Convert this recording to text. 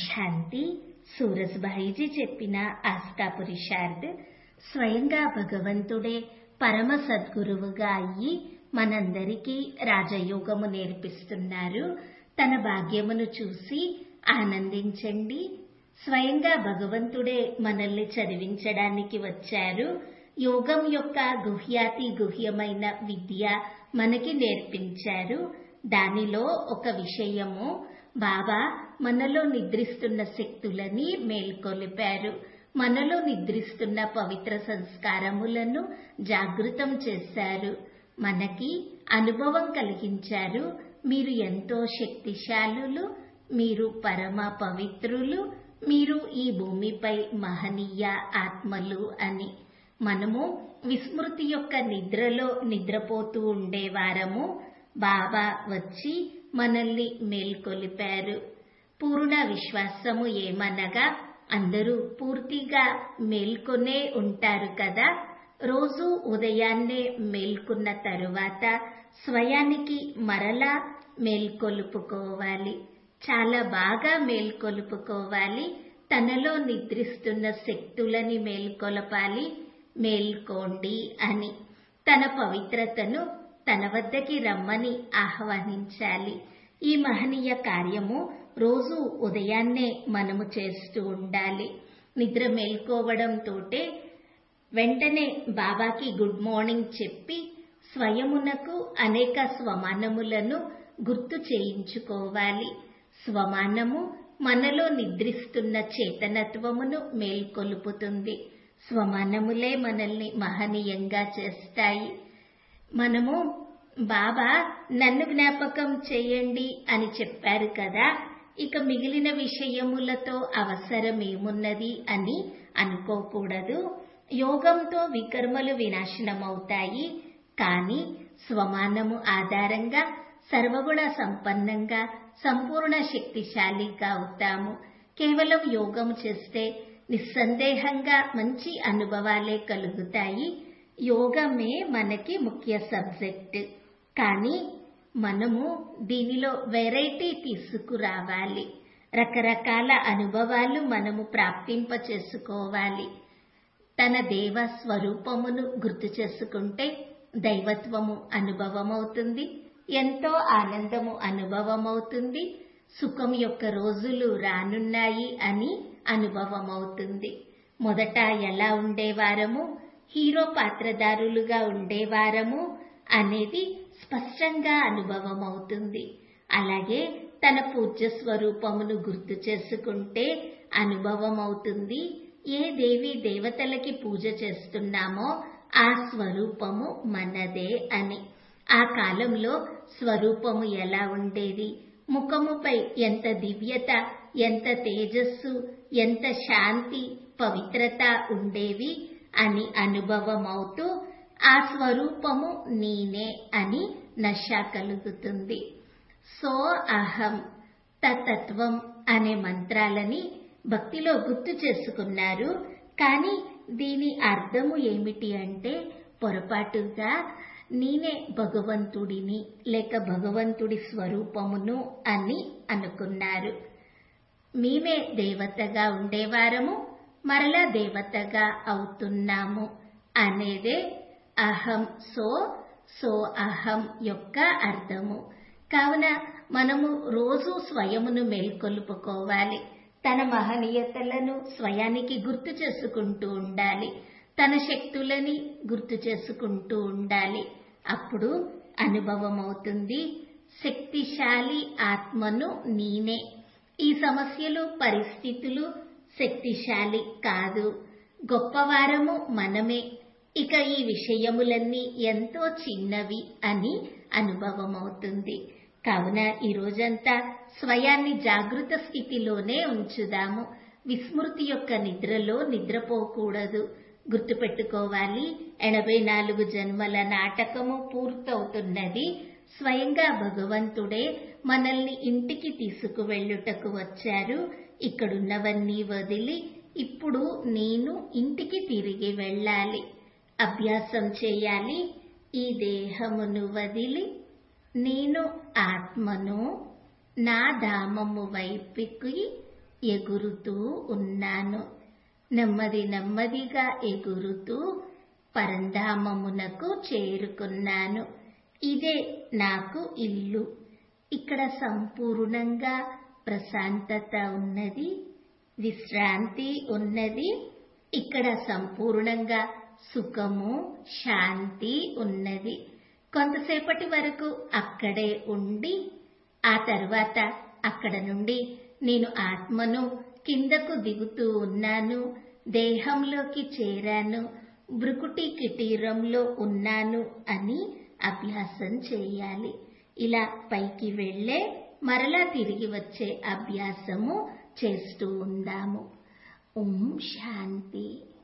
శాంతి సూరజ్భాయిజీ చెప్పిన ఆస్కా పురుషార్థ్ స్వయంగా భగవంతుడే పరమ సద్గురువుగా అయ్యి మనందరికీ రాజయోగము నేర్పిస్తున్నారు తన భాగ్యమును చూసి ఆనందించండి స్వయంగా భగవంతుడే మనల్ని చదివించడానికి వచ్చారు యోగం యొక్క గుహ్యాతి గుహ్యమైన విద్య మనకి నేర్పించారు దానిలో ఒక విషయము బాబా మనలో నిద్రిస్తున్న శక్తులని మేల్కొలిపారు మనలో నిద్రిస్తున్న పవిత్ర సంస్కారములను జాగృతం చేశారు మనకి అనుభవం కలిగించారు మీరు ఎంతో శక్తిశాలులు మీరు పరమ పవిత్రులు మీరు ఈ భూమిపై మహనీయ ఆత్మలు అని మనము విస్మృతి యొక్క నిద్రలో నిద్రపోతూ ఉండేవారము బాబా వచ్చి మనల్ని మేల్కొలిపారు పూర్ణ విశ్వాసము ఏమనగా అందరూ పూర్తిగా మేల్కొనే ఉంటారు కదా రోజు ఉదయాన్నే మేల్కొన్న తరువాత స్వయానికి మరలా మేల్కొలుపుకోవాలి చాలా బాగా మేల్కొలుపుకోవాలి తనలో నిద్రిస్తున్న శక్తులని మేల్కొలపాలి మేల్కోండి అని తన పవిత్రతను తన వద్దకి రమ్మని ఆహ్వానించాలి ఈ మహనీయ కార్యము రోజు ఉదయాన్నే మనము చేస్తూ ఉండాలి నిద్ర మేల్కోవడంతోటే వెంటనే బాబాకి గుడ్ మార్నింగ్ చెప్పి స్వయమునకు అనేక స్వమానములను గుర్తు చేయించుకోవాలి స్వమానము మనలో నిద్రిస్తున్న చేతనత్వమును మేల్కొలుపుతుంది స్వమానములే మనల్ని మహనీయంగా చేస్తాయి మనము బాబా నన్ను జ్ఞాపకం చేయండి అని చెప్పారు కదా ఇక మిగిలిన విషయములతో అవసరమేమున్నది అని అనుకోకూడదు యోగంతో వికర్మలు వినాశనమవుతాయి కానీ స్వమానము ఆధారంగా సర్వగుణ సంపన్నంగా సంపూర్ణ శక్తిశాలిగా అవుతాము కేవలం యోగం చేస్తే నిస్సందేహంగా మంచి అనుభవాలే కలుగుతాయి యోగమే మనకి ముఖ్య సబ్జెక్ట్ కానీ మనము దీనిలో వెరైటీ తీసుకురావాలి రకరకాల అనుభవాలు మనము ప్రాప్తింప చేసుకోవాలి తన దేవ స్వరూపమును గుర్తు చేసుకుంటే దైవత్వము అనుభవమవుతుంది ఎంతో ఆనందము అనుభవమవుతుంది సుఖం యొక్క రోజులు రానున్నాయి అని అనుభవమవుతుంది మొదట ఎలా ఉండేవారము హీరో పాత్రదారులుగా ఉండేవారము అనేది స్పష్టంగా అనుభవం అవుతుంది అలాగే తన పూజ్య స్వరూపమును గుర్తు చేసుకుంటే అనుభవం అవుతుంది ఏ దేవి దేవతలకి పూజ చేస్తున్నామో ఆ స్వరూపము మనదే అని ఆ కాలంలో స్వరూపము ఎలా ఉండేది ముఖముపై ఎంత దివ్యత ఎంత తేజస్సు ఎంత శాంతి పవిత్రత ఉండేవి అని అనుభవం అవుతూ ఆ స్వరూపము నేనే అని నశ కలుగుతుంది సో అహం తత్వం అనే మంత్రాలని భక్తిలో గుర్తు చేసుకున్నారు కానీ దీని అర్థము ఏమిటి అంటే పొరపాటుగా నేనే భగవంతుడిని లేక భగవంతుడి స్వరూపమును అని అనుకున్నారు మేమే దేవతగా ఉండేవారము మరలా దేవతగా అవుతున్నాము అనేదే అహం సో సో అహం యొక్క అర్థము కావున మనము రోజు స్వయమును మేల్కొల్పుకోవాలి తన మహనీయతలను స్వయానికి గుర్తు చేసుకుంటూ ఉండాలి తన శక్తులని గుర్తు చేసుకుంటూ ఉండాలి అప్పుడు అనుభవం అవుతుంది శక్తిశాలి ఆత్మను నేనే ఈ సమస్యలు పరిస్థితులు శక్తిశాలి కాదు గొప్పవారము మనమే ఇక ఈ విషయములన్నీ ఎంతో చిన్నవి అని అనుభవం అవుతుంది కావున ఈ రోజంతా స్వయాన్ని జాగృత స్థితిలోనే ఉంచుదాము విస్మృతి యొక్క నిద్రలో నిద్రపోకూడదు గుర్తుపెట్టుకోవాలి ఎనభై నాలుగు జన్మల నాటకము పూర్తవుతున్నది స్వయంగా భగవంతుడే మనల్ని ఇంటికి తీసుకువెళ్ళుటకు వచ్చారు ఇక్కడున్నవన్నీ వదిలి ఇప్పుడు నేను ఇంటికి తిరిగి వెళ్ళాలి అభ్యాసం చేయాలి ఈ దేహమును వదిలి నేను ఆత్మను నా ధామము వైపుకి ఎగురుతూ ఉన్నాను నెమ్మది నెమ్మదిగా ఎగురుతూ పరంధామమునకు చేరుకున్నాను ఇదే నాకు ఇల్లు ఇక్కడ సంపూర్ణంగా ప్రశాంతత ఉన్నది విశ్రాంతి ఉన్నది ఇక్కడ సంపూర్ణంగా సుఖము శాంతి ఉన్నది కొంతసేపటి వరకు అక్కడే ఉండి ఆ తర్వాత అక్కడ నుండి నేను ఆత్మను కిందకు దిగుతూ ఉన్నాను దేహంలోకి చేరాను బ్రుకుటి కిటీరంలో ఉన్నాను అని అభ్యాసం చేయాలి ఇలా పైకి వెళ్ళే మరలా తిరిగి వచ్చే అభ్యాసము చేస్తూ ఉందాము ఓం శాంతి